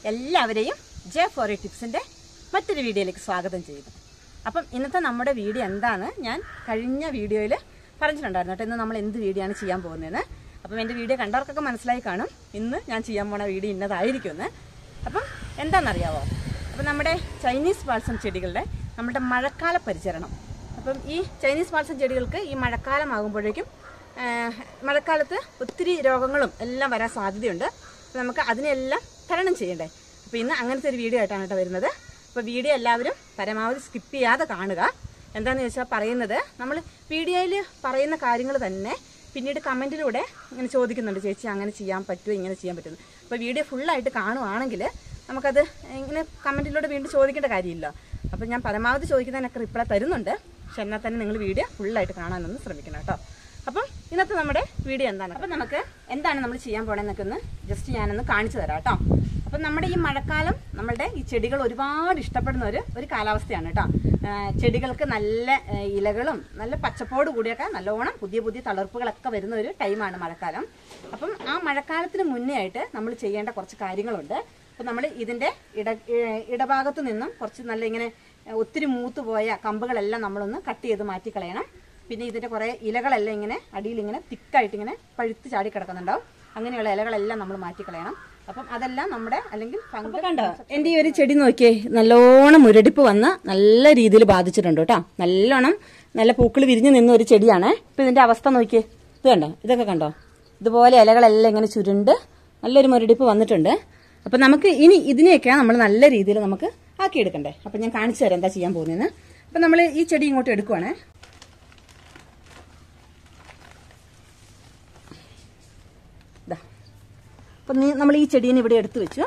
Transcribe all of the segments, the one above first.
എല്ലാവരെയും J four A ടിപ്സിന്റെ മറ്റൊരു വീഡിയോയിലേക്ക് സ്വാഗതം ചെയ്യുന്നു അപ്പം ഇന്നത്തെ നമ്മുടെ വീഡിയോ എന്താണ് ഞാൻ കഴിഞ്ഞ വീഡിയോയിൽ പറഞ്ഞിട്ടുണ്ടായിരുന്നു കേട്ടോ ഇന്ന് നമ്മൾ എന്ത് വീഡിയോ ആണ് ചെയ്യാൻ പോകുന്നതെന്ന് അപ്പം എൻ്റെ വീഡിയോ കണ്ടവർക്കൊക്കെ മനസ്സിലായി കാണും ഇന്ന് ഞാൻ ചെയ്യാൻ പോണ വീഡിയോ ഇന്നതായിരിക്കുമെന്ന് അപ്പം എന്താണെന്നറിയാവോ അപ്പം നമ്മുടെ ചൈനീസ് ബാൾസം ചെടികളുടെ നമ്മുടെ മഴക്കാല പരിചരണം അപ്പം ഈ ചൈനീസ് ബാൾസം ചെടികൾക്ക് ഈ മഴക്കാലം ആകുമ്പോഴേക്കും ആ, മഴക്കാലത്ത് ഒത്തിരി രോഗങ്ങളും എല്ലാം വരാൻ സാധ്യതയുണ്ട് അപ്പോൾ നമുക്ക് അതിനെല്ലാം തരണം ചെയ്യണ്ടേ അപ്പോൾ ഇന്ന് അങ്ങനത്തെ ഒരു വീഡിയോ ആയിട്ടാണ് കേട്ടോ വരുന്നത് അപ്പോൾ വീഡിയോ എല്ലാവരും പരമാവധി സ്കിപ്പ് ചെയ്യാതെ കാണുക എന്താണെന്ന് ചോദിച്ചാൽ പറയുന്നത് നമ്മൾ വീഡിയോയിൽ പറയുന്ന കാര്യങ്ങൾ തന്നെ പിന്നീട് കമൻറ്റിലൂടെ ഇങ്ങനെ ചോദിക്കുന്നുണ്ട് ചേച്ചി അങ്ങനെ ചെയ്യാൻ പറ്റുമോ ഇങ്ങനെ ചെയ്യാൻ പറ്റുന്നു അപ്പോൾ വീഡിയോ ഫുള്ളായിട്ട് കാണുവാണെങ്കിൽ നമുക്കത് ഇങ്ങനെ കമൻറ്റിലൂടെ വീണ്ടും ചോദിക്കേണ്ട കാര്യമില്ല അപ്പോൾ ഞാൻ പരമാവധി ചോദിക്കുന്നതിനൊക്കെ റിപ്ലൈ തരുന്നുണ്ട് പക്ഷെ എന്നാൽ തന്നെ നിങ്ങൾ വീഡിയോ ഫുള്ളായിട്ട് കാണാനൊന്ന് ശ്രമിക്കണം കേട്ടോ അപ്പം ഇന്നത്തെ നമ്മുടെ വീഡിയോ എന്താണ് അപ്പം നമുക്ക് എന്താണ് നമ്മൾ ചെയ്യാൻ പോണെന്നൊക്കെ ഒന്ന് ജസ്റ്റ് ഞാനൊന്ന് കാണിച്ചു തരാം കേട്ടോ അപ്പം നമ്മുടെ ഈ മഴക്കാലം നമ്മളുടെ ഈ ചെടികൾ ഒരുപാട് ഇഷ്ടപ്പെടുന്ന ഒരു ഒരു കാലാവസ്ഥയാണ് കേട്ടോ ആ, ചെടികൾക്ക് നല്ല ആ, ഇലകളും നല്ല പച്ചപ്പോട് കൂടിയൊക്കെ നല്ലോണം പുതിയ പുതിയ തളർപ്പുകളൊക്കെ വരുന്ന ഒരു ടൈമാണ് മഴക്കാലം അപ്പം ആ മഴക്കാലത്തിന് മുന്നേ ആയിട്ട് നമ്മൾ ചെയ്യേണ്ട കുറച്ച് കാര്യങ്ങളുണ്ട് അപ്പം നമ്മൾ ഇതിൻ്റെ ഇട ഏ- ഇടഭാഗത്ത് നിന്നും കുറച്ച് നല്ല ഇങ്ങനെ ഒത്തിരി മൂത്ത് പോയ കമ്പുകളെല്ലാം നമ്മളൊന്ന് കട്ട് ചെയ്ത് മാറ്റി കളയണം പിന്നെ ഇതിന്റെ കുറെ ഇലകളെല്ലാം ഇങ്ങനെ അടിയിൽ ഇങ്ങനെ തിക്കായിട്ട് ഇങ്ങനെ പഴുത്ത് ചാടി കിടക്കുന്നുണ്ടാവും അങ്ങനെയുള്ള ഇലകളെല്ലാം നമ്മൾ മാറ്റിക്കളയണം അപ്പം അതെല്ലാം നമ്മുടെ അല്ലെങ്കിൽ പങ്ക് കണ്ടോ എന്റെ ഈ ഒരു ചെടി നോക്കിയേ നല്ലോണം മുരടിപ്പ് വന്ന് നല്ല രീതിയിൽ ബാധിച്ചിട്ടുണ്ട് കേട്ടോ നല്ലോണം നല്ല പൂക്കൾ വിരിഞ്ഞു നിന്ന ഒരു ചെടിയാണ് ഇപ്പൊ ഇതിന്റെ അവസ്ഥ നോക്കിയേ ഇത് കണ്ടോ ഇതൊക്കെ കണ്ടോ ഇതുപോലെ ഇലകളെല്ലാം ഇങ്ങനെ ചുരുണ്ട് നല്ലൊരു മുരടിപ്പ് വന്നിട്ടുണ്ട് അപ്പൊ നമുക്ക് ഇനി ഇതിനെയൊക്കെ നമ്മൾ നല്ല രീതിയിൽ നമുക്ക് ആക്കിയെടുക്കണ്ടേ അപ്പൊ ഞാൻ കാണിച്ചു തരാം എന്താ ചെയ്യാൻ പോകുന്നതെന്ന് അപ്പൊ നമ്മൾ ഈ ചെടി ഇങ്ങോട്ട് എടുക്കുവാണേ ദാ. അപ്പം നീ നമ്മൾ ഈ ചെടീനെ ഇവിടെ എടുത്തു വെച്ചു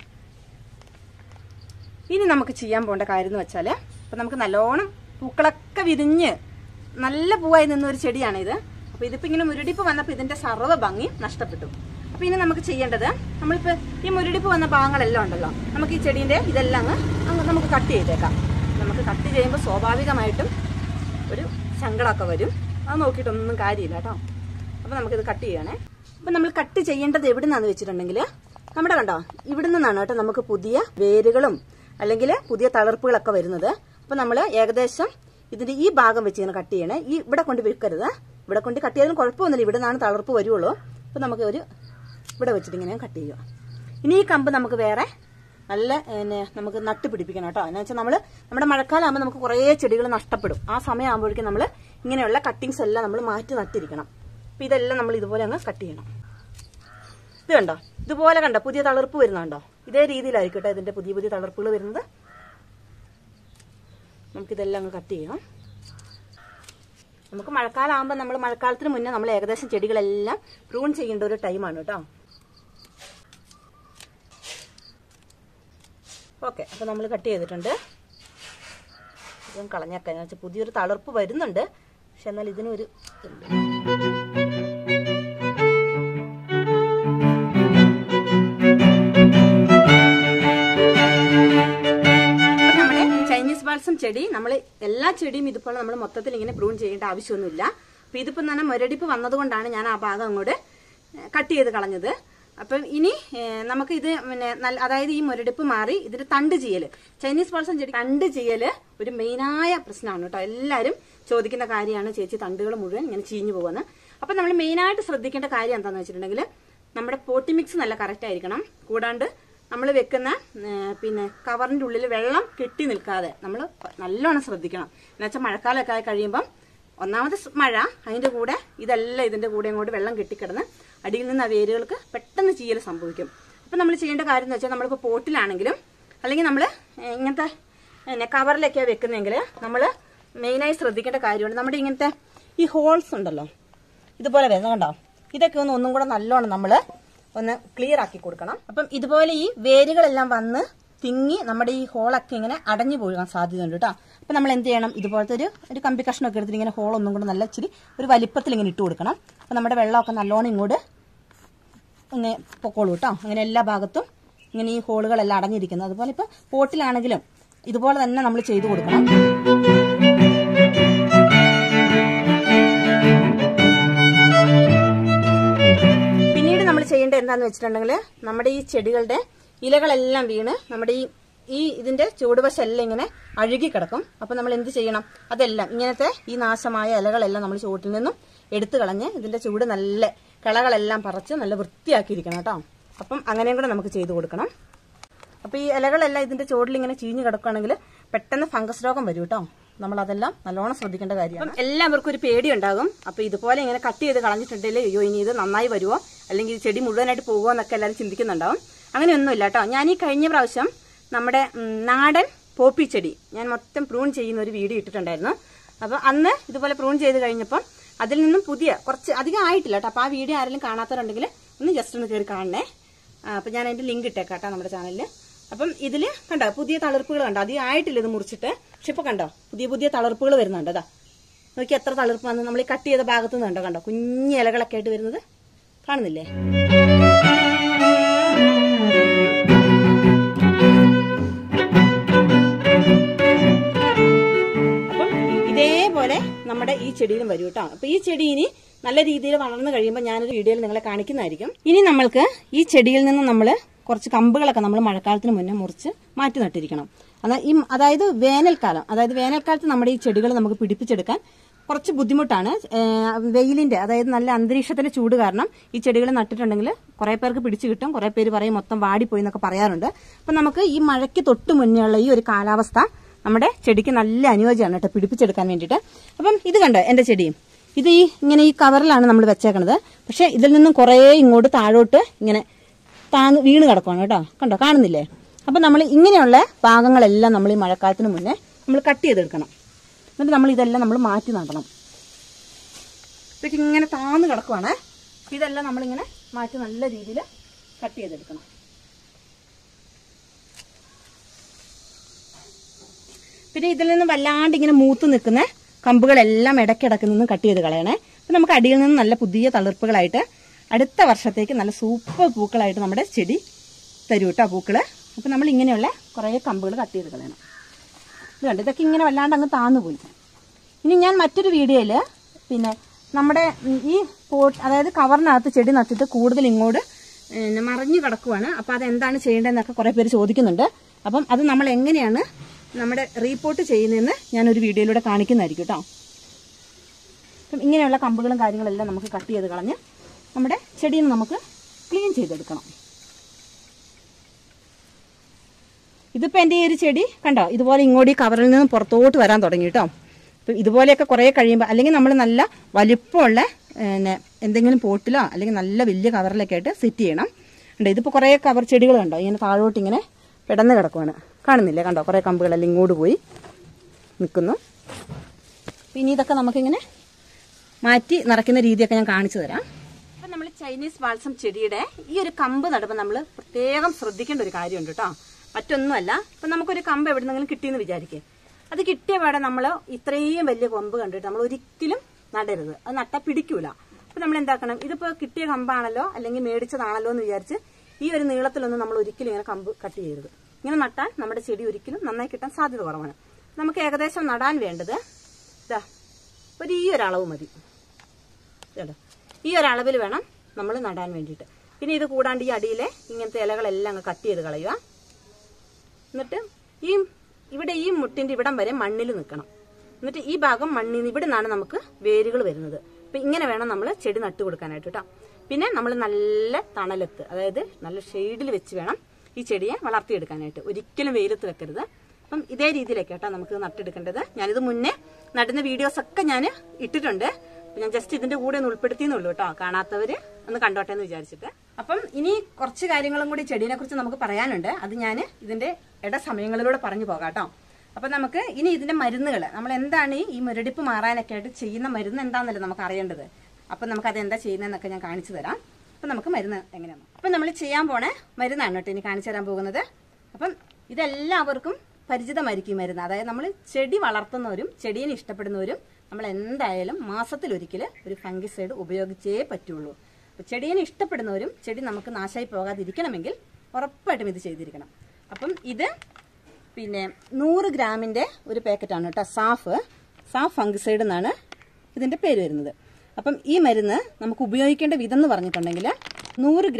ഇനി നമുക്ക് ചെയ്യാൻ പോകേണ്ട കാര്യം എന്ന് വെച്ചാൽ ഇപ്പം നമുക്ക് നല്ലോണം പൂക്കളൊക്കെ വിരിഞ്ഞ് നല്ല പൂവായി നിന്ന ഒരു ചെടിയാണ് ഇത് അപ്പോൾ ഇതിപ്പോൾ ഇങ്ങനെ മുരടിപ്പ് വന്നപ്പോൾ ഇതിന്റെ സർവ്വ ഭംഗി നഷ്ടപ്പെട്ടു അപ്പോൾ ഇനി നമുക്ക് ചെയ്യേണ്ടത് നമ്മളിപ്പോൾ ഈ മുരടിപ്പ് വന്ന ഭാഗങ്ങളെല്ലാം ഉണ്ടല്ലോ നമുക്ക് ഈ ചെടീൻ്റെ ഇതെല്ലാം അങ്ങ് അങ്ങ് നമുക്ക് കട്ട് ചെയ്തേക്കാം നമുക്ക് കട്ട് ചെയ്യുമ്പോൾ സ്വാഭാവികമായിട്ടും ഒരു സങ്കടമൊക്കെ വരും അത് നോക്കിയിട്ടൊന്നും കാര്യമില്ല കേട്ടോ അപ്പോൾ നമുക്കിത് കട്ട് ചെയ്യണേ അപ്പം നമ്മൾ കട്ട് ചെയ്യേണ്ടത് എവിടെ നിന്നാന്ന് വെച്ചിട്ടുണ്ടെങ്കിൽ നമ്മുടെ കണ്ടോ ഇവിടെ നിന്നാണ് കേട്ടോ നമുക്ക് പുതിയ വേരുകളും അല്ലെങ്കിൽ പുതിയ തളർപ്പുകളൊക്കെ വരുന്നത് അപ്പം നമ്മൾ ഏകദേശം ഇതിന്റെ ഈ ഭാഗം വെച്ച് ഇങ്ങനെ കട്ട് ചെയ്യണേ ഈ ഇവിടെ കൊണ്ട് വെക്കരുത് ഇവിടെ കൊണ്ട് കട്ട് ചെയ്താലും കുഴപ്പമൊന്നുമില്ല ഇവിടെ നിന്നാണ് തളർപ്പ് വരുള്ളൂ അപ്പം നമുക്ക് ഒരു ഇവിടെ വെച്ചിട്ട് ഇങ്ങനെ കട്ട് ചെയ്യുക ഇനി ഈ കമ്പ് നമുക്ക് വേറെ നല്ല പിന്നെ നമുക്ക് നട്ട് പിടിപ്പിക്കണം കേട്ടോ എന്ന് വെച്ചാൽ നമ്മൾ നമ്മുടെ മഴക്കാലം ആകുമ്പോൾ നമുക്ക് കുറേ ചെടികൾ നഷ്ടപ്പെടും ആ സമയം ആകുമ്പോഴേക്കും നമ്മൾ ഇങ്ങനെയുള്ള കട്ടിങ്സ് എല്ലാം നമ്മൾ മാറ്റി നട്ടിരിക്കണം അപ്പം ഇതെല്ലാം നമ്മൾ ഇതുപോലെ അങ്ങ് കട്ട് ചെയ്യണം ഇത് കണ്ടോ ഇതുപോലെ കണ്ടോ പുതിയ തളർപ്പ് വരുന്നുണ്ടോ ഇതേ രീതിയിലായിരിക്കും കേട്ടോ ഇതിന്റെ പുതിയ പുതിയ തളർപ്പുകൾ വരുന്നത് നമുക്കിതെല്ലാം അങ്ങ് കട്ട് ചെയ്യാം നമുക്ക് മഴക്കാലം ആകുമ്പോൾ നമ്മൾ മഴക്കാലത്തിന് മുന്നേ നമ്മൾ ഏകദേശം ചെടികളെല്ലാം പ്രൂൺ ചെയ്യേണ്ട ഒരു ടൈമാണ് കേട്ടോ ഓക്കെ അപ്പൊ നമ്മൾ കട്ട് ചെയ്തിട്ടുണ്ട് ഇതും കളഞ്ഞേക്കാം എന്ന് വെച്ചാൽ പുതിയൊരു തളർപ്പ് വരുന്നുണ്ട് പക്ഷെ എന്നാൽ ഇതിനൊരു ഇതുണ്ട് അപ്പൊ നമ്മുടെ ചൈനീസ് ബാൾസം ചെടി നമ്മൾ എല്ലാ ചെടിയും ഇതുപോലെ നമ്മൾ മൊത്തത്തിൽ ഇങ്ങനെ പ്രൂൺ ചെയ്യേണ്ട ആവശ്യമൊന്നുമില്ല അപ്പൊ ഇതിപ്പോ തന്നെ മുരടിപ്പ് വന്നതുകൊണ്ടാണ് ഞാൻ ആ ഭാഗം അങ്ങോട്ട് കട്ട് ചെയ്ത് കളഞ്ഞത് അപ്പം ഇനി ഏഹ്, നമുക്ക് ഇത് പിന്നെ നല്ല അതായത് ഈ മുരടിപ്പ് മാറി ഇതിന്റെ തണ്ട് ചെയ്യല് ചൈനീസ് ബാൾസം ചെടി തണ്ട് ചെയ്യല് ഒരു മെയിനായ പ്രശ്നമാണ് കേട്ടോ എല്ലാവരും ചോദിക്കുന്ന കാര്യമാണ് ചേച്ചി തണ്ടുകൾ മുഴുവൻ ഇങ്ങനെ ചീഞ്ഞു പോകുന്നത് അപ്പൊ നമ്മൾ മെയിനായിട്ട് ശ്രദ്ധിക്കേണ്ട കാര്യം എന്താണെന്ന് വെച്ചിട്ടുണ്ടെങ്കിൽ നമ്മുടെ പോട്ടി മിക്സ് നല്ല കറക്റ്റ് ആയിരിക്കണം കൂടാണ്ട് നമ്മൾ വെക്കുന്ന ഏ, പിന്നെ കവറിന്റെ ഉള്ളിൽ വെള്ളം കെട്ടി നിൽക്കാതെ നമ്മൾ നല്ലോണം ശ്രദ്ധിക്കണം എന്നുവെച്ചാൽ മഴക്കാലമൊക്കെ ആയി കഴിയുമ്പം ഒന്നാമത് സ് മഴ അതിന്റെ കൂടെ ഇതെല്ലാം ഇതിന്റെ കൂടെ അങ്ങോട്ട് വെള്ളം കെട്ടിക്കിടന്ന് അടിയിൽ നിന്ന് ആ വേരുകൾക്ക് പെട്ടെന്ന് ചീയൽ സംഭവിക്കും അപ്പം നമ്മൾ ചെയ്യേണ്ട കാര്യം എന്ന് വെച്ചാൽ നമ്മളിപ്പോൾ പോട്ടിലാണെങ്കിലും അല്ലെങ്കിൽ നമ്മൾ ഇങ്ങനത്തെ പിന്നെ കവറിലൊക്കെയാണ് വെക്കുന്നതെങ്കിൽ നമ്മൾ മെയിനായി ശ്രദ്ധിക്കേണ്ട കാര്യമുണ്ട് നമ്മുടെ ഇങ്ങനത്തെ ഈ ഹോൾസ് ഉണ്ടല്ലോ ഇതുപോലെ വരുന്നത് കണ്ടോ ഇതൊക്കെ ഒന്ന് ഒന്നും കൂടെ നല്ലോണം നമ്മൾ ഒന്ന് ക്ലിയർ ആക്കി കൊടുക്കണം അപ്പം ഇതുപോലെ ഈ വേരുകളെല്ലാം വന്ന് തിങ്ങി നമ്മുടെ ഈ ഹോളൊക്കെ ഇങ്ങനെ അടഞ്ഞു പോകാൻ സാധ്യതയുണ്ട് കേട്ടോ അപ്പം നമ്മൾ എന്ത് ചെയ്യണം ഇതുപോലത്തെ ഒരു ഒരു കമ്പി കഷ്ണമൊക്കെ എടുത്തിട്ട് ഇങ്ങനെ ഹോൾ ഒന്നും കൂടെ നല്ല ഇച്ചിരി ഒരു വലിപ്പത്തിൽ ഇങ്ങനെ ഇട്ട് കൊടുക്കണം അപ്പം നമ്മുടെ വെള്ളമൊക്കെ നല്ലോണം ഇങ്ങോട്ട് ഇങ്ങനെ പൊക്കോളൂ കേട്ടോ അങ്ങനെ എല്ലാ ഭാഗത്തും ഇങ്ങനെ ഈ ഹോളുകളെല്ലാം അടഞ്ഞിരിക്കുന്നത് അതുപോലെ ഇപ്പം പോട്ടിലാണെങ്കിലും ഇതുപോലെ തന്നെ നമ്മൾ ചെയ്തു കൊടുക്കണം പിന്നീട് നമ്മൾ ചെയ്യേണ്ടത് എന്താന്ന് വെച്ചിട്ടുണ്ടെങ്കിൽ നമ്മുടെ ഈ ചെടികളുടെ ഇലകളെല്ലാം വീണ് നമ്മുടെ ഈ ഈ ഇതിന്റെ ചുവടുവശം എല്ലാം ഇങ്ങനെ അഴുകി കിടക്കും അപ്പൊ നമ്മൾ എന്ത് ചെയ്യണം അതെല്ലാം ഇങ്ങനത്തെ ഈ നാശമായ ഇലകളെല്ലാം നമ്മൾ ചുവട്ടിൽ നിന്നും എടുത്തു കളഞ്ഞ് ഇതിന്റെ ചൂട് നല്ല കിളകളെല്ലാം പറിച്ച് നല്ല വൃത്തിയാക്കിയിരിക്കണം കേട്ടോ അപ്പം അങ്ങനെയും കൂടെ നമുക്ക് ചെയ്തു കൊടുക്കണം അപ്പൊ ഈ ഇലകളെല്ലാം ഇതിന്റെ ചുവട്ടിൽ ഇങ്ങനെ ചീഞ്ഞ് കിടക്കുകയാണെങ്കിൽ പെട്ടെന്ന് ഫംഗസ് രോഗം വരും കേട്ടോ നമ്മൾ അതെല്ലാം നല്ലോണം ശ്രദ്ധിക്കേണ്ട കാര്യമാണ് അപ്പം എല്ലാവർക്കും ഒരു പേടി ഉണ്ടാകും അപ്പൊ ഇതുപോലെ ഇങ്ങനെ കട്ട് ചെയ്ത് കളഞ്ഞിട്ടുണ്ടെങ്കിൽ അയ്യോ ഇനി ഇത് നന്നായി വരുമോ അല്ലെങ്കിൽ ഈ ചെടി മുഴുവനായിട്ട് പോകുമോ എന്നൊക്കെ എല്ലാവരും ചിന്തിക്കുന്നുണ്ടാവും അങ്ങനെയൊന്നുമില്ല കേട്ടോ ഞാൻ ഈ കഴിഞ്ഞ പ്രാവശ്യം നമ്മുടെ ഉം, നാടൻ പോപ്പി ചെടി ഞാൻ മൊത്തം പ്രൂൺ ചെയ്യുന്ന ഒരു വീഡിയോ ഇട്ടിട്ടുണ്ടായിരുന്നു അപ്പൊ അന്ന് ഇതുപോലെ പ്രൂൺ ചെയ്ത് കഴിഞ്ഞപ്പം അതിൽ നിന്നും പുതിയ കുറച്ച് അധികം ആയിട്ടില്ല കേട്ടോ അപ്പൊ ആ വീഡിയോ ആരെങ്കിലും കാണാത്തവരുണ്ടെങ്കിൽ ഒന്ന് ജസ്റ്റ് ഒന്ന് കയറി കാണണേ ആ, അപ്പൊ ഞാൻ അതിന്റെ ലിങ്ക് ഇട്ടേക്കാം കേട്ടോ നമ്മുടെ ചാനലിൽ അപ്പം ഇതില് കണ്ടോ പുതിയ തളിർപ്പുകൾ കണ്ടോ അധികം ആയിട്ടില്ല ഇത് മുറിച്ചിട്ട് പക്ഷെ ഇപ്പൊ കണ്ടോ പുതിയ പുതിയ തളിർപ്പുകൾ വരുന്നുണ്ട് അതാ നോക്കി എത്ര തളിർപ്പാന്ന് നമ്മൾ ഈ കട്ട് ചെയ്ത ഭാഗത്ത് നിന്ന് കണ്ടോ കണ്ടോ കുഞ്ഞി ഇലകളൊക്കെ ആയിട്ട് വരുന്നത് കാണുന്നില്ലേ അപ്പം ഇതേപോലെ നമ്മുടെ ഈ ചെടിയിലും വരും കേട്ടോ അപ്പൊ ഈ ചെടി ഇനി നല്ല രീതിയിൽ വളർന്നു കഴിയുമ്പോൾ ഞാനൊരു വീഡിയോയിൽ നിങ്ങളെ കാണിക്കുന്നതായിരിക്കും ഇനി നമ്മൾക്ക് ഈ ചെടിയിൽ നിന്ന് നമ്മൾ കുറച്ച് കമ്പുകളൊക്കെ നമ്മൾ മഴക്കാലത്തിന് മുന്നേ മുറിച്ച് മാറ്റി നട്ടിരിക്കണം എന്നാൽ ഈ അതായത് വേനൽക്കാലം അതായത് വേനൽക്കാലത്ത് നമ്മുടെ ഈ ചെടികൾ നമുക്ക് പിടിപ്പിച്ചെടുക്കാൻ കുറച്ച് ബുദ്ധിമുട്ടാണ് ഏഹ് വെയിലിന്റെ അതായത് നല്ല അന്തരീക്ഷത്തിന്റെ ചൂട് കാരണം ഈ ചെടികൾ നട്ടിട്ടുണ്ടെങ്കിൽ കുറെ പേർക്ക് പിടിച്ചു കിട്ടും കുറെ പേര് പറയും മൊത്തം വാടിപ്പോയി എന്നൊക്കെ പറയാറുണ്ട് അപ്പൊ നമുക്ക് ഈ മഴയ്ക്ക് തൊട്ട് മുന്നേ ഉള്ള ഈ ഒരു കാലാവസ്ഥ നമ്മുടെ ചെടിക്ക് നല്ല അനുയോജ്യമാണ് കേട്ടോ പിടിപ്പിച്ചെടുക്കാൻ വേണ്ടിയിട്ട് അപ്പം ഇത് കണ്ടോ എന്റെ ചെടിയും ഇത് ഈ ഇങ്ങനെ ഈ കവറിലാണ് നമ്മൾ വെച്ചേക്കണത് പക്ഷെ ഇതിൽ നിന്നും കുറേ ഇങ്ങോട്ട് താഴോട്ട് ഇങ്ങനെ താന്ന് വീണ് കിടക്കുവാണ് കേട്ടോ കണ്ടോ കാണുന്നില്ലേ അപ്പം നമ്മൾ ഇങ്ങനെയുള്ള ഭാഗങ്ങളെല്ലാം നമ്മൾ ഈ മഴക്കാലത്തിന് മുന്നേ നമ്മൾ കട്ട് ചെയ്തെടുക്കണം എന്നിട്ട് നമ്മൾ ഇതെല്ലാം നമ്മൾ മാറ്റി നടണം ഇതൊക്കെ ഇങ്ങനെ താന്ന് കിടക്കുവാണ് ഇതെല്ലാം നമ്മളിങ്ങനെ മാറ്റി നല്ല രീതിയിൽ കട്ട് ചെയ്തെടുക്കണം പിന്നെ ഇതിൽ നിന്ന് വല്ലാണ്ട് ഇങ്ങനെ മൂത്ത് നിൽക്കുന്ന കമ്പുകളെല്ലാം ഇടയ്ക്കിടക്ക് നിന്ന് കട്ട് ചെയ്ത് കളയണേ അപ്പൊ നമുക്ക് അടിയിൽ നിന്ന് നല്ല പുതിയ തളിർപ്പുകളായിട്ട് അടുത്ത വർഷത്തേക്ക് നല്ല സൂപ്പർ പൂക്കളായിട്ട് നമ്മുടെ ചെടി തരും കേട്ടോ പൂക്കള് അപ്പൊ നമ്മൾ ഇങ്ങനെയുള്ള കുറേ കമ്പുകൾ കട്ട് ചെയ്ത് കളയണം ഇത് കണ്ടോ ഇതൊക്കെ ഇങ്ങനെ വല്ലാണ്ട് അങ്ങ് താന്നു പോയി ഇനി ഞാൻ മറ്റൊരു വീഡിയോയില് പിന്നെ നമ്മുടെ ഉം, ഈ പോട്ട് അതായത് കവറിനകത്ത് ചെടി നട്ടിട്ട് കൂടുതൽ ഇങ്ങോട്ട് പിന്നെ മറിഞ്ഞു കിടക്കുവാണ് അപ്പൊ അതെന്താണ് ചെയ്യേണ്ടതെന്നൊക്കെ കുറെ പേര് ചോദിക്കുന്നുണ്ട് അപ്പം അത് നമ്മൾ എങ്ങനെയാണ് നമ്മുടെ റീപോർട്ട് ചെയ്യുന്നതെന്ന് ഞാൻ ഒരു വീഡിയോയിലൂടെ കാണിക്കുന്നതായിരിക്കും കേട്ടോ അപ്പം ഇങ്ങനെയുള്ള കമ്പുകളും കാര്യങ്ങളെല്ലാം നമുക്ക് കട്ട് ചെയ്ത് കളഞ്ഞ് നമ്മുടെ ചെടിയിൽ നിന്ന് നമുക്ക് ക്ലീൻ ചെയ്തെടുക്കണം ഇതിപ്പോ എന്റെ ഈ ഒരു ചെടി കണ്ടോ ഇതുപോലെ ഇങ്ങോട്ട് ഈ കവറിൽ നിന്ന് പുറത്തോട്ട് വരാൻ തുടങ്ങി കേട്ടോ അപ്പൊ ഇതുപോലെയൊക്കെ കുറെ കഴിയുമ്പോൾ അല്ലെങ്കിൽ നമ്മൾ നല്ല വലിപ്പമുള്ള പിന്നെ എന്തെങ്കിലും പോട്ടിലോ അല്ലെങ്കിൽ നല്ല വലിയ കവറിലൊക്കെ ആയിട്ട് സെറ്റ് ചെയ്യണം ഉണ്ട് ഇതിപ്പോ കുറെ കവർ ചെടികൾ കണ്ടോ ഇങ്ങനെ താഴോട്ട് ഇങ്ങനെ പിടന്ന് കിടക്കുവാണ് കാണുന്നില്ലേ കണ്ടോ കുറെ കമ്പുകളെല്ലാം ഇങ്ങോട്ട് പോയി നിൽക്കുന്നു പിന്നെ ഇതൊക്കെ നമുക്കിങ്ങനെ മാറ്റി നിറയ്ക്കുന്ന രീതിയൊക്കെ ഞാൻ കാണിച്ചു തരാം അപ്പൊ നമ്മൾ ചൈനീസ് വാൾസം ചെടിയുടെ ഈ ഒരു കമ്പ് നടുമ്പോൾ നമ്മൾ പ്രത്യേകം ശ്രദ്ധിക്കേണ്ട ഒരു കാര്യമുണ്ട് കേട്ടോ മറ്റൊന്നുമല്ല ഇപ്പൊ നമുക്കൊരു കമ്പ് എവിടെന്നെങ്കിലും കിട്ടിയെന്ന് വിചാരിക്കേ അത് കിട്ടിയ പാടെ നമ്മൾ ഇത്രയും വലിയ കൊമ്പ് കണ്ടിട്ട് നമ്മൾ ഒരിക്കലും നടരുത് അത് നട്ടാ പിടിക്കൂല അപ്പൊ നമ്മൾ എന്താക്കണം ഇതിപ്പോ കിട്ടിയ കമ്പാണല്ലോ അല്ലെങ്കിൽ മേടിച്ചതാണല്ലോ എന്ന് വിചാരിച്ച് ഈ ഒരു നീളത്തിലൊന്നും നമ്മൾ ഒരിക്കലും ഇങ്ങനെ കമ്പ് കട്ട് ചെയ്യരുത് ഇങ്ങനെ നട്ടാൽ നമ്മുടെ ചെടി ഒരിക്കലും നന്നായി കിട്ടാൻ സാധ്യത കുറവാണ് നമുക്ക് ഏകദേശം നടാൻ വേണ്ടത് ഇതാ ഒരു ഈ ഒരു അളവ് മതി കേട്ടോ ഈ ഒരു അളവിൽ വേണം നമ്മൾ നടാൻ വേണ്ടിയിട്ട് പിന്നെ ഇത് കൂടാണ്ട് ഈ അടിയിലെ ഇങ്ങനത്തെ ഇലകളെല്ലാം അങ്ങ് കട്ട് ചെയ്ത് കളയുക എന്നിട്ട് ഈ ഇവിടെ ഈ മുട്ടിന്റെ ഇവിടം വരെ മണ്ണിൽ നിൽക്കണം എന്നിട്ട് ഈ ഭാഗം മണ്ണിൽ നിന്ന് ഇവിടെ നിന്നാണ് നമുക്ക് വേരുകൾ വരുന്നത് അപ്പൊ ഇങ്ങനെ വേണം നമ്മൾ ചെടി നട്ടു കൊടുക്കാനായിട്ട് കേട്ടോ പിന്നെ നമ്മൾ നല്ല തണലത്ത് അതായത് നല്ല ഷെയ്ഡിൽ വെച്ച് വേണം ഈ ചെടിയെ വളർത്തിയെടുക്കാനായിട്ട് ഒരിക്കലും വെയിലത്ത് വെക്കരുത് അപ്പം ഇതേ രീതിയിലേക്ക് കേട്ടോ നമുക്ക് നട്ടെടുക്കേണ്ടത് ഞാനിത് മുന്നേ നടുന്ന വീഡിയോസ് ഒക്കെ ഞാൻ ഇട്ടിട്ടുണ്ട് അപ്പൊ ഞാൻ ജസ്റ്റ് ഇതിന്റെ കൂടെ ഒന്ന് ഉൾപ്പെടുത്തിയെന്നുള്ളൂ കേട്ടോ കാണാത്തവര് ഒന്ന് കണ്ടോട്ടെ എന്ന് വിചാരിച്ചിട്ട് അപ്പം ഇനി കുറച്ച് കാര്യങ്ങളും കൂടി ചെടീനെ കുറിച്ച് നമുക്ക് പറയാനുണ്ട് അത് ഞാൻ ഇതിന്റെ ഇട സമയങ്ങളിലൂടെ പറഞ്ഞു പോകാം കേട്ടോ അപ്പൊ നമുക്ക് ഇനി ഇതിന്റെ മരുന്നുകൾ നമ്മൾ എന്താണ് ഈ മുരടിപ്പ് മാറാനൊക്കെ ആയിട്ട് ചെയ്യുന്ന മരുന്ന് എന്താണെന്നല്ലേ നമുക്ക് അറിയേണ്ടത് അപ്പൊ നമുക്ക് അത് എന്താ ചെയ്യുന്നതെന്നൊക്കെ ഞാൻ കാണിച്ചു തരാം അപ്പൊ നമുക്ക് മരുന്ന് എങ്ങനെയാണ് അപ്പൊ നമ്മൾ ചെയ്യാൻ പോണ മരുന്നാണ് കേട്ടോ ഇനി കാണിച്ചു തരാൻ പോകുന്നത് അപ്പം ഇതെല്ലാവർക്കും പരിചിതമായിരിക്കും ഈ മരുന്ന് അതായത് നമ്മൾ ചെടി വളർത്തുന്നവരും ചെടീനെ ഇഷ്ടപ്പെടുന്നവരും നമ്മൾ എന്തായാലും മാസത്തിലൊരിക്കൽ ഒരു ഫംഗിസൈഡ് ഉപയോഗിച്ചേ പറ്റുള്ളൂ അപ്പൊ ചെടീനെ ഇഷ്ടപ്പെടുന്നവരും ചെടി നമുക്ക് നാശമായി പോകാതിരിക്കണമെങ്കിൽ ഉറപ്പായിട്ടും ഇത് ചെയ്തിരിക്കണം അപ്പം ഇത് പിന്നെ നൂറ് ഗ്രാമിന്റെ ഒരു പാക്കറ്റാണ് കേട്ടോ സാഫ് സാഫ് ഫംഗിസൈഡ് എന്നാണ് ഇതിന്റെ പേര് വരുന്നത് അപ്പം ഈ മരുന്ന് നമുക്ക് ഉപയോഗിക്കേണ്ട വിധം എന്ന് പറഞ്ഞിട്ടുണ്ടെങ്കിൽ നൂറ് ഗ്രാം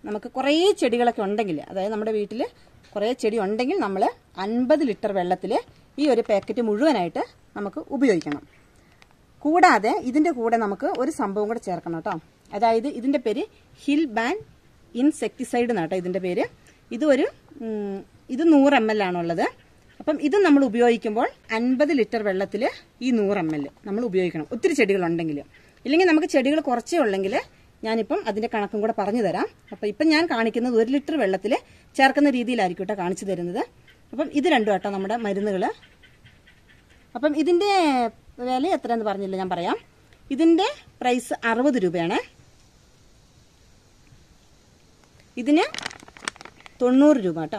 നമുക്ക് കുറേ ചെടികളൊക്കെ ഉണ്ടെങ്കിൽ അതായത് നമ്മുടെ വീട്ടിൽ കുറേ ചെടി ഉണ്ടെങ്കിൽ നമ്മൾ അൻപത് ലിറ്റർ വെള്ളത്തിൽ ഈ ഒരു പാക്കറ്റ് മുഴുവനായിട്ട് നമുക്ക് ഉപയോഗിക്കണം കൂടാതെ ഇതിന്റെ കൂടെ നമുക്ക് ഒരു സംഭവം കൂടെ ചേർക്കണം കേട്ടോ അതായത് ഇതിന്റെ പേര് ഹിൽ ബാൻ ഇൻസെക്ടിസൈഡ് എന്നാട്ടോ ഇതിന്റെ പേര് ഇത് ഒരു ഉം, ഇത് നൂറ് എം എൽ ആണുള്ളത് അപ്പം ഇത് നമ്മൾ ഉപയോഗിക്കുമ്പോൾ അൻപത് ലിറ്റർ വെള്ളത്തിൽ ഈ നൂറ് എം എൽ നമ്മൾ ഉപയോഗിക്കണം ഒത്തിരി ചെടികളുണ്ടെങ്കിൽ ഇല്ലെങ്കിൽ നമുക്ക് ചെടികൾ കുറച്ചേ ഉള്ളെങ്കിൽ ഞാനിപ്പം അതിന്റെ കണക്കും കൂടെ പറഞ്ഞു തരാം അപ്പം ഇപ്പം ഞാൻ കാണിക്കുന്നത് ഒരു ലിറ്റർ വെള്ളത്തിൽ ചേർക്കുന്ന രീതിയിലായിരിക്കും കേട്ടോ കാണിച്ചു തരുന്നത് അപ്പം ഇത് രണ്ടും കേട്ടോ നമ്മുടെ മരുന്നുകൾ അപ്പം ഇതിന്റെ വില എത്രയെന്ന് പറഞ്ഞില്ല ഞാൻ പറയാം ഇതിന്റെ പ്രൈസ് അറുപത് രൂപയാണ് ഇതിന് തൊണ്ണൂറ് രൂപ കേട്ടോ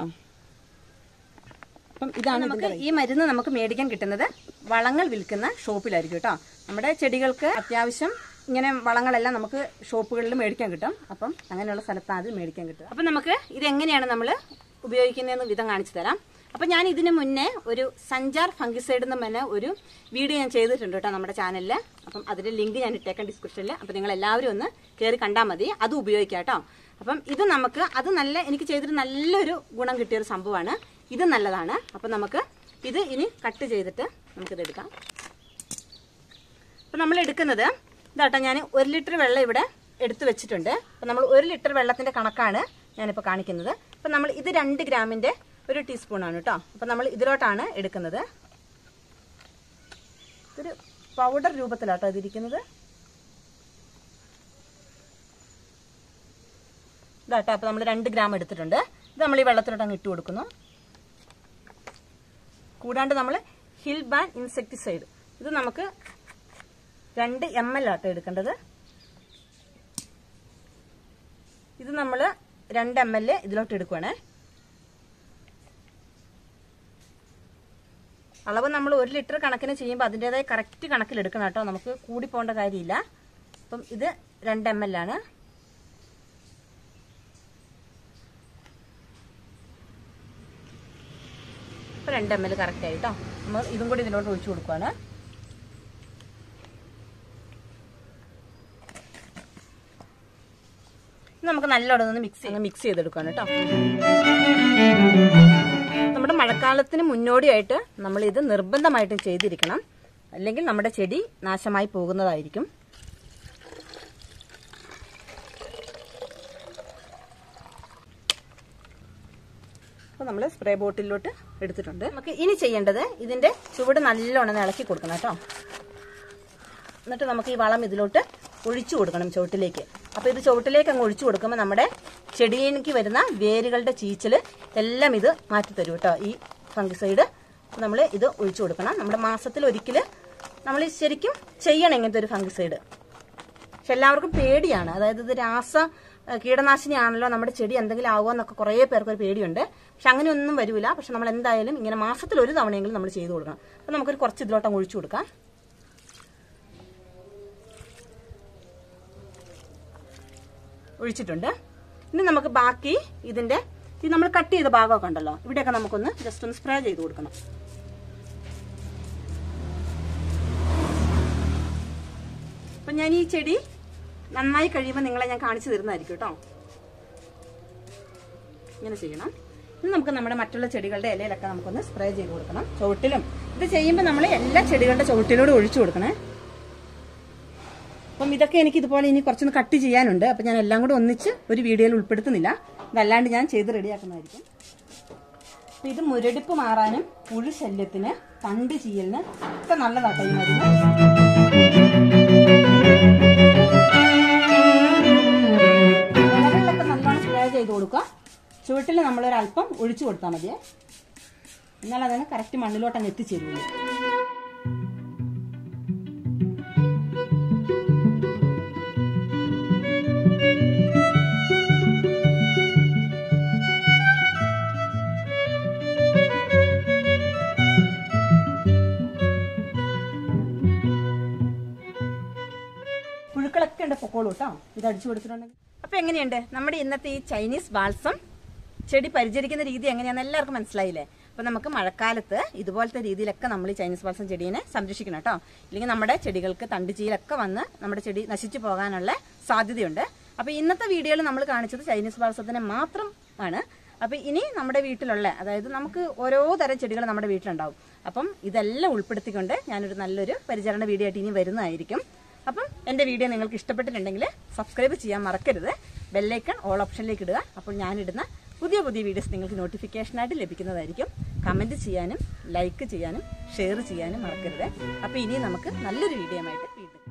അപ്പം ഇതാണ് നമുക്ക് ഈ മരുന്ന് നമുക്ക് മേടിക്കാൻ കിട്ടുന്നത് വളങ്ങൾ വിൽക്കുന്ന ഷോപ്പിലായിരിക്കും കേട്ടോ നമ്മുടെ ചെടികൾക്ക് അത്യാവശ്യം ഇങ്ങനെ വളങ്ങളെല്ലാം നമുക്ക് ഷോപ്പുകളിൽ മേടിക്കാൻ കിട്ടും അപ്പം അങ്ങനെയുള്ള സ്ഥലത്താണ് അത് മേടിക്കാൻ കിട്ടുക അപ്പം നമുക്ക് ഇത് എങ്ങനെയാണ് നമ്മൾ ഉപയോഗിക്കുന്നതെന്ന് വിധം കാണിച്ചു തരാം അപ്പം ഞാൻ ഇതിന് മുന്നേ ഒരു സഞ്ചാർ ഫംഗിസൈഡ് എന്ന് പറഞ്ഞ ഒരു വീഡിയോ ഞാൻ ചെയ്തിട്ടുണ്ട് കേട്ടോ നമ്മുടെ ചാനലിൽ അപ്പം അതിന്റെ ലിങ്ക് ഞാൻ ഇട്ടേക്കാം ഡിസ്ക്രിപ്ഷനിൽ അപ്പം നിങ്ങൾ എല്ലാവരും ഒന്ന് കയറി കണ്ടാൽ മതി അത് ഉപയോഗിക്കാം കേട്ടോ അപ്പം ഇത് നമുക്ക് അത് നല്ല എനിക്ക് ചെയ്തിട്ട് നല്ലൊരു ഗുണം കിട്ടിയ ഒരു സംഭവമാണ് ഇത് നല്ലതാണ് അപ്പം നമുക്ക് ഇത് ഇനി കട്ട് ചെയ്തിട്ട് നമുക്കിത് എടുക്കാം അപ്പം നമ്മൾ എടുക്കുന്നത് ഇതാട്ടോ ഞാൻ ഒരു ലിറ്റർ വെള്ളം ഇവിടെ എടുത്തു വെച്ചിട്ടുണ്ട് അപ്പം നമ്മൾ ഒരു ലിറ്റർ വെള്ളത്തിന്റെ കണക്കാണ് ഞാനിപ്പോൾ കാണിക്കുന്നത് അപ്പം നമ്മൾ ഇത് രണ്ട് ഗ്രാമിന്റെ ഒരു ടീസ്പൂണാണ് കേട്ടോ അപ്പം നമ്മൾ ഇതിലോട്ടാണ് എടുക്കുന്നത് ഇതൊരു പൗഡർ രൂപത്തിലാട്ടോ ഇതിരിക്കുന്നത് ഇതാട്ടോ അപ്പം നമ്മൾ രണ്ട് ഗ്രാം എടുത്തിട്ടുണ്ട് ഇത് നമ്മൾ ഈ വെള്ളത്തിലോട്ട് അങ്ങ് ഇട്ട് കൊടുക്കുന്നു കൂടാണ്ട് നമ്മൾ ഹിൽ ബാൻ ഇൻസെക്ടിസൈഡ് ഇത് നമുക്ക് രണ്ട് എം എൽ ആട്ടോ എടുക്കേണ്ടത് ഇത് നമ്മൾ രണ്ട് എം എൽ ഇതിലോട്ട് എടുക്കുവാണേ അളവ് നമ്മൾ ഒരു ലിറ്റർ കണക്കിന് ചെയ്യുമ്പോൾ അതിൻ്റെതായ കറക്റ്റ് കണക്കിൽ എടുക്കണം കേട്ടോ നമുക്ക് കൂടി പോകേണ്ട കാര്യമില്ല അപ്പം ഇത് രണ്ട് എം എൽ ആണ് ഇപ്പൊ രണ്ട് എം എൽ കറക്റ്റ് ആയിട്ടോ നമ്മൾ ഇതും കൂടി ഇതിലോട്ട് ഒഴിച്ചു കൊടുക്കുവാണ് ഇത് നമുക്ക് നല്ലോണം ഒന്ന് മിക്സ് അങ്ങ് മിക്സ് ചെയ്തെടുക്കുകയാണ് കേട്ടോ നമ്മുടെ മഴക്കാലത്തിന് മുന്നോടിയായിട്ട് നമ്മൾ ഇത് നിർബന്ധമായിട്ടും ചെയ്തിരിക്കണം അല്ലെങ്കിൽ നമ്മുടെ ചെടി നാശമായി പോകുന്നതായിരിക്കും അപ്പോൾ നമ്മൾ സ്പ്രേ ബോട്ടിലോട്ട് എടുത്തിട്ടുണ്ട് നമുക്ക് ഇനി ചെയ്യേണ്ടത് ഇതിന്റെ ചുവട് നല്ലോണം ഇളക്കി കൊടുക്കണം കേട്ടോ എന്നിട്ട് നമുക്ക് ഈ വളം ഇതിലോട്ട് ഒഴിച്ചു കൊടുക്കണം ചുവട്ടിലേക്ക് അപ്പോൾ ഇത് ചുവട്ടിലേക്ക് അങ്ങ് ഒഴിച്ചു കൊടുക്കുമ്പോൾ നമ്മുടെ ചെടിയിലേക്ക് വരുന്ന വേരുകളുടെ ചീച്ചൽ എല്ലാം ഇത് മാറ്റി തരും കേട്ടോ ഈ ഫംഗിസൈഡ് നമ്മൾ ഇത് ഒഴിച്ചു കൊടുക്കണം നമ്മുടെ മാസത്തിൽ ഒരിക്കൽ നമ്മൾ ശരിക്കും ചെയ്യണം ഇങ്ങനത്തെ ഒരു ഫംഗിസൈഡ് പക്ഷെ എല്ലാവർക്കും പേടിയാണ് അതായത് ഇത് രാസ ഏഹ്, കീടനാശിനിയാണല്ലോ നമ്മുടെ ചെടി എന്തെങ്കിലും ആവുമോ എന്നൊക്കെ കുറേ പേർക്ക് ഒരു പേടിയുണ്ട് പക്ഷെ അങ്ങനെയൊന്നും വരില്ല പക്ഷെ നമ്മൾ എന്തായാലും ഇങ്ങനെ മാസത്തിൽ ഒരു തവണയെങ്കിലും നമ്മൾ ചെയ്തു കൊടുക്കണം അപ്പം നമുക്കൊരു കുറച്ച് ഇതിലോട്ടം ഒഴിച്ചു കൊടുക്കാം ഒഴിച്ചിട്ടുണ്ട് ഇനി നമുക്ക് ബാക്കി ഇതിന്റെ ഈ നമ്മൾ കട്ട് ചെയ്ത ഭാഗമൊക്കെ ഉണ്ടല്ലോ ഇവിടെയൊക്കെ നമുക്കൊന്ന് ജസ്റ്റ് ഒന്ന് സ്പ്രേ ചെയ്ത് കൊടുക്കണം അപ്പൊ ഞാൻ ഈ ചെടി നന്നായി കഴിയുമ്പോൾ നിങ്ങളെ ഞാൻ കാണിച്ചു തരുന്നതായിരിക്കും കേട്ടോ ഇങ്ങനെ ചെയ്യണം ഇനി നമുക്ക് നമ്മുടെ മറ്റുള്ള ചെടികളുടെ ഇലയിലൊക്കെ നമുക്കൊന്ന് സ്പ്രേ ചെയ്ത് കൊടുക്കണം ചുവട്ടിലും ഇത് ചെയ്യുമ്പോൾ നമ്മൾ എല്ലാ ചെടികളുടെ ചുവട്ടിലൂടെ ഒഴിച്ചു കൊടുക്കണേ അപ്പം ഇതൊക്കെ എനിക്ക് ഇതുപോലെ ഇനി കുറച്ചൊന്ന് കട്ട് ചെയ്യാനുണ്ട് അപ്പം ഞാൻ എല്ലാം കൂടെ ഒന്നിച്ച് ഒരു വീഡിയോയിൽ ഉൾപ്പെടുത്തുന്നില്ല ഇതല്ലാണ്ട് ഞാൻ ചെയ്ത് റെഡിയാക്കുന്നതായിരിക്കും അപ്പം ഇത് മുരടിപ്പ് മാറാനും പുഴു ശല്യത്തിന് തണ്ട് ചീയലിന് ഒക്കെ നല്ലതാട്ടോ ഈ മരുന്ന് ഇലകളിലൊക്കെ നല്ലോണം സ്പ്രേ ചെയ്ത് കൊടുക്കുക ചുവട്ടിൽ നമ്മളൊരല്പം ഒഴിച്ചു കൊടുത്താൽ മതിയേ എന്നാൽ അതിന് കറക്റ്റ് മണ്ണിലോട്ട് അങ്ങ് എത്തിച്ചേരുള്ളൂ പുഴുക്കളൊക്കെ ഉണ്ട് പൊക്കോളൂ കേട്ടോ ഇത് അടിച്ചു കൊടുത്തിട്ടുണ്ടെങ്കിൽ അപ്പൊ എങ്ങനെയുണ്ട് നമ്മുടെ ഇന്നത്തെ ഈ ചൈനീസ് ബാൾസം ചെടി പരിചരിക്കുന്ന രീതി എങ്ങനെയാണെന്ന് എല്ലാവർക്കും മനസ്സിലായില്ലേ അപ്പൊ നമുക്ക് മഴക്കാലത്ത് ഇതുപോലത്തെ രീതിയിലൊക്കെ നമ്മൾ ഈ ചൈനീസ് ബാൾസം ചെടീനെ സംരക്ഷിക്കണം കേട്ടോ ഇല്ലെങ്കിൽ നമ്മുടെ ചെടികൾക്ക് തണ്ടുചീലൊക്കെ വന്ന് നമ്മുടെ ചെടി നശിച്ചു പോകാനുള്ള സാധ്യതയുണ്ട് അപ്പോൾ ഇന്നത്തെ വീഡിയോയിൽ നമ്മൾ കാണിച്ചത് ചൈനീസ് ബാർസത്തിനെ മാത്രം ആണ് അപ്പോൾ ഇനി നമ്മുടെ വീട്ടിലുള്ള അതായത് നമുക്ക് ഓരോ തരം ചെടികൾ നമ്മുടെ വീട്ടിലുണ്ടാവും അപ്പം ഇതെല്ലാം ഉൾപ്പെടുത്തിക്കൊണ്ട് ഞാനൊരു നല്ലൊരു പരിചരണ വീഡിയോ ആയിട്ട് ഇനി വരുന്നതായിരിക്കും അപ്പം എൻ്റെ വീഡിയോ നിങ്ങൾക്ക് ഇഷ്ടപ്പെട്ടിട്ടുണ്ടെങ്കിൽ സബ്സ്ക്രൈബ് ചെയ്യാൻ മറക്കരുത് ബെല്ലൈക്കൺ ഓൾ ഓപ്ഷനിലേക്ക് ഇടുക അപ്പോൾ ഞാനിടുന്ന പുതിയ പുതിയ വീഡിയോസ് നിങ്ങൾക്ക് നോട്ടിഫിക്കേഷനായിട്ട് ലഭിക്കുന്നതായിരിക്കും കമൻറ്റ് ചെയ്യാനും ലൈക്ക് ചെയ്യാനും ഷെയർ ചെയ്യാനും മറക്കരുത് അപ്പോൾ ഇനി നമുക്ക് നല്ലൊരു വീഡിയോ ആയിട്ട് വീണ്ടും കാണാം.